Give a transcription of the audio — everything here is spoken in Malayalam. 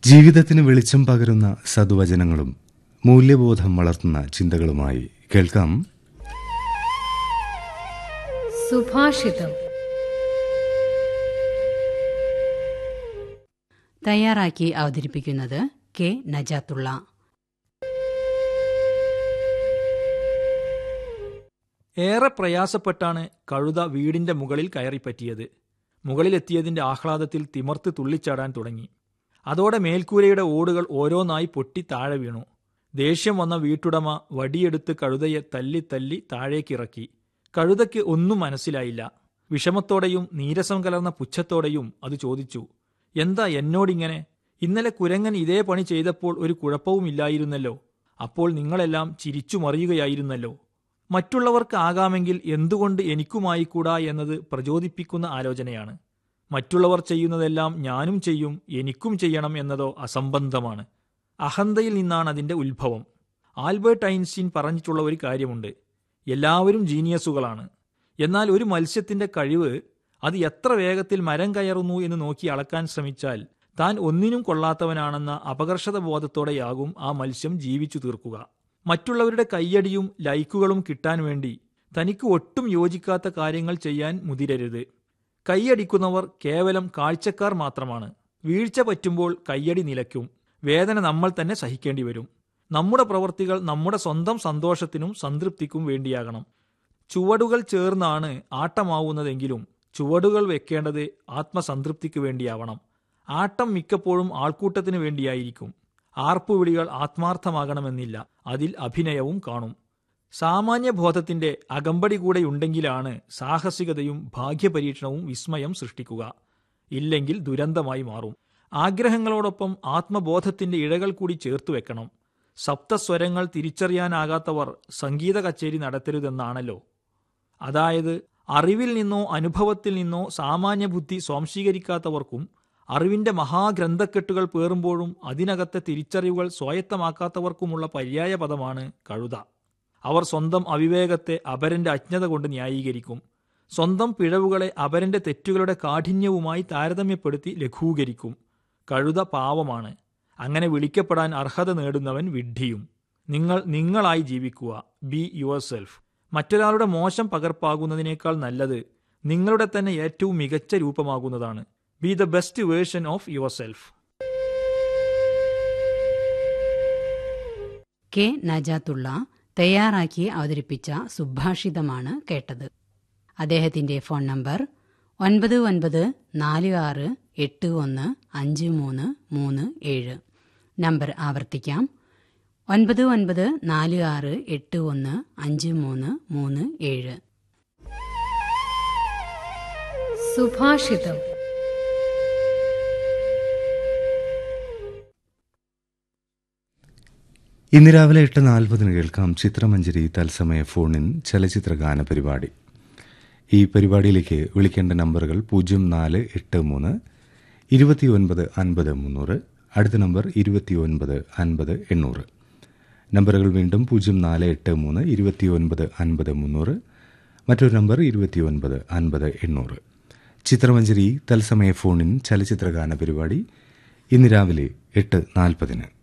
ജീവിതത്തിന് വെളിച്ചം പകരുന്ന സദ്വചനങ്ങളും മൂല്യബോധം വളർത്തുന്ന ചിന്തകളുമായി കേൾക്കാം സുഭാഷിതം തയ്യാറാക്കി അവതരിപ്പിക്കുന്നത് കെ നജാത്തുള്ള ഏറെ പ്രയാസപ്പെട്ടാണ് കഴുത വീടിന്റെ മുകളിൽ കയറിപ്പറ്റിയത് മുകളിലെത്തിയതിന്റെ ആഹ്ലാദത്തിൽ തിമർത്ത് തുള്ളിച്ചാടാൻ തുടങ്ങി അതോടെ മേൽക്കൂരയുടെ ഓടുകൾ ഓരോന്നായി പൊട്ടി താഴെ വീണു ദേഷ്യം വന്ന വീട്ടുടമ വടിയെടുത്ത് കഴുതയെ തല്ലി തല്ലി താഴേക്കിറക്കി കഴുതയ്ക്ക് ഒന്നും മനസ്സിലായില്ല വിഷമത്തോടെയും നീരസം കലർന്ന പുച്ഛത്തോടെയും അത് ചോദിച്ചു എന്താ എന്നോടിങ്ങനെ ഇന്നലെ കുരങ്ങൻ ഇതേ പണി ചെയ്തപ്പോൾ ഒരു കുഴപ്പവുമില്ലായിരുന്നല്ലോ അപ്പോൾ നിങ്ങളെല്ലാം ചിരിച്ചു മറിയുകയായിരുന്നല്ലോ മറ്റുള്ളവർക്ക് ആകാമെങ്കിൽ എന്തുകൊണ്ട് എനിക്കുമായിക്കൂടാ എന്നത് പ്രചോദിപ്പിക്കുന്ന ആലോചനയാണ് മറ്റുള്ളവർ ചെയ്യുന്നതെല്ലാം ഞാനും ചെയ്യും എനിക്കും ചെയ്യണം എന്നതോ അസംബന്ധമാണ് അഹന്തയിൽ നിന്നാണ് അതിന്റെ ഉത്ഭവം ആൽബർട്ട് ഐൻസ്റ്റീൻ പറഞ്ഞിട്ടുള്ള ഒരു കാര്യമുണ്ട് എല്ലാവരും ജീനിയസുകളാണ് എന്നാൽ ഒരു മത്സ്യത്തിന്റെ കഴിവ് അത് എത്ര വേഗത്തിൽ മരം കയറുന്നു എന്ന് നോക്കി അളക്കാൻ ശ്രമിച്ചാൽ താൻ ഒന്നിനും കൊള്ളാത്തവനാണെന്ന അപകർഷത ബോധത്തോടെയാകും ആ മത്സ്യം ജീവിച്ചു തീർക്കുക മറ്റുള്ളവരുടെ കയ്യടിയും ലൈക്കുകളും കിട്ടാൻ വേണ്ടി തനിക്ക് ഒട്ടും യോജിക്കാത്ത കാര്യങ്ങൾ ചെയ്യാൻ മുതിരരുത് കൈയടിക്കുന്നവർ കേവലം കാഴ്ചക്കാർ മാത്രമാണ് വീഴ്ച പറ്റുമ്പോൾ കയ്യടി നിലയ്ക്കും വേദന നമ്മൾ തന്നെ സഹിക്കേണ്ടി വരും നമ്മുടെ പ്രവർത്തികൾ നമ്മുടെ സ്വന്തം സന്തോഷത്തിനും സംതൃപ്തിക്കും വേണ്ടിയാകണം ചുവടുകൾ ചേർന്നാണ് ആട്ടമാവുന്നതെങ്കിലും ചുവടുകൾ വെക്കേണ്ടത് ആത്മസംതൃപ്തിക്ക് വേണ്ടിയാവണം ആട്ടം മിക്കപ്പോഴും ആൾക്കൂട്ടത്തിന് വേണ്ടിയായിരിക്കും ആർപ്പുവിളികൾ ആത്മാർത്ഥമാകണമെന്നില്ല അതിൽ അഭിനയവും കാണും സാമാന്യബോധത്തിന്റെ അകമ്പടി കൂടെയുണ്ടെങ്കിലാണ് സാഹസികതയും ഭാഗ്യപരീക്ഷണവും വിസ്മയം സൃഷ്ടിക്കുക ഇല്ലെങ്കിൽ ദുരന്തമായി മാറും ആഗ്രഹങ്ങളോടൊപ്പം ആത്മബോധത്തിന്റെ ഇഴകൾ കൂടി ചേർത്തു വെക്കണം സപ്തസ്വരങ്ങൾ തിരിച്ചറിയാനാകാത്തവർ സംഗീത കച്ചേരി നടത്തരുതെന്നാണല്ലോ അതായത് അറിവിൽ നിന്നോ അനുഭവത്തിൽ നിന്നോ സാമാന്യബുദ്ധി സ്വാംശീകരിക്കാത്തവർക്കും അറിവിന്റെ മഹാഗ്രന്ഥക്കെട്ടുകൾ പേറുമ്പോഴും അതിനകത്തെ തിരിച്ചറിവുകൾ സ്വായത്തമാക്കാത്തവർക്കുമുള്ള പര്യായ പദമാണ് കഴുത അവർ സ്വന്തം അവിവേകത്തെ അപരന്റെ അജ്ഞത കൊണ്ട് ന്യായീകരിക്കും സ്വന്തം പിഴവുകളെ അപരന്റെ തെറ്റുകളുടെ കാഠിന്യവുമായി താരതമ്യപ്പെടുത്തി ലഘൂകരിക്കും കഴുത പാവമാണ് അങ്ങനെ വിളിക്കപ്പെടാൻ അർഹത നേടുന്നവൻ വിഡ്ഢിയും നിങ്ങൾ നിങ്ങളായി ജീവിക്കുക ബി യുവർ സെൽഫ് മറ്റൊരാളുടെ മോശം പകർപ്പാകുന്നതിനേക്കാൾ നല്ലത് നിങ്ങളുടെ തന്നെ ഏറ്റവും മികച്ച രൂപമാകുന്നതാണ് be the best version of yourself K Najathulla തയ്യാറാക്കി അവതരിപ്പിച്ച സുഭാഷിതമാണ് കേട്ടത് അദ്ദേഹത്തിന്റെ ഫോൺ നമ്പർ ഒൻപത് ഒൻപത് നാല് ആറ് എട്ട് ഒന്ന് അഞ്ച് മൂന്ന് മൂന്ന് ഏഴ് നമ്പർ ആവർത്തിക്കാം ഒൻപത് ഒൻപത് നാല് ആറ് എട്ട് ഒന്ന് അഞ്ച് മൂന്ന് മൂന്ന് ഏഴ് സുഭാഷിതം ഇന്ന് രാവിലെ എട്ട് നാൽപ്പതിന് കേൾക്കാം ചിത്രമഞ്ജരി തത്സമയ ഫോണിൻ ചലച്ചിത്ര ഗാന പരിപാടി ഈ പരിപാടിയിലേക്ക് വിളിക്കേണ്ട നമ്പറുകൾ പൂജ്യം നാല് എട്ട് മൂന്ന് ഇരുപത്തിയൊൻപത് അൻപത് മുന്നൂറ് അടുത്ത നമ്പർ ഇരുപത്തിയൊൻപത് അൻപത് എണ്ണൂറ് നമ്പറുകൾ വീണ്ടും പൂജ്യം നാല് എട്ട് മൂന്ന് ഇരുപത്തിയൊൻപത് അൻപത് മുന്നൂറ് മറ്റൊരു നമ്പർ ഇരുപത്തിയൊൻപത് അൻപത് എണ്ണൂറ് ചിത്രമഞ്ജരി തത്സമയ ഫോണിൻ ചലച്ചിത്ര ഗാന പരിപാടി ഇന്ന് രാവിലെ എട്ട് നാൽപ്പതിന്